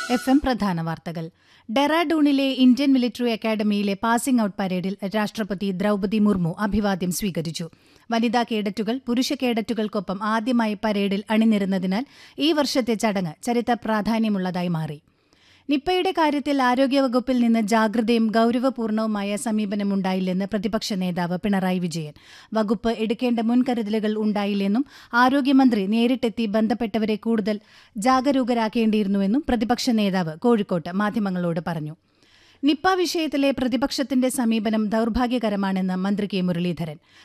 F M പ്രധാന വാർത്തകൾ ഡെറാഡൂണിലെ Indian military academy passing out പരേഡിൽ രാഷ്ട്രപതി ദ്രൌപതി മുർമു അഭിവാദ്യം സ്വീകരിച്ചു വനിതാ കേഡറ്റുകൾ പുരുഷ കേഡറ്റുകൾക്കൊപ്പം ആദ്യമായി പരേഡിൽ അണിനിരുന്നതിനാൽ ഈ വർഷത്തെ ചടങ്ങ് ചരിത്ര പ്രാധാന്യമുള്ളതായി മാറി നിപ്പയുടെ കാര്യത്തിൽ ആരോഗ്യവകുപ്പിൽ നിന്ന് ജാഗ്രതയും ഗൌരവപൂർണവുമായ സമീപനമുണ്ടായില്ലെന്ന് പ്രതിപക്ഷ നേതാവ് പിണറായി വിജയൻ വകുപ്പ് എടുക്കേണ്ട മുൻകരുതലുകൾ ഉണ്ടായില്ലെന്നും ആരോഗ്യമന്ത്രി നേരിട്ടെത്തി ബന്ധപ്പെട്ടവരെ കൂടുതൽ ജാഗരൂകരാക്കേണ്ടിയിരുന്നുവെന്നും പ്രതിപക്ഷ നേതാവ് കോഴിക്കോട്ട് മാധ്യമങ്ങളോട് പറഞ്ഞു നിപ്പ വിഷയത്തിലെ പ്രതിപക്ഷത്തിന്റെ സമീപനം ദൌർഭാഗ്യകരമാണെന്ന് മന്ത്രി കെ മുരളീധരൻ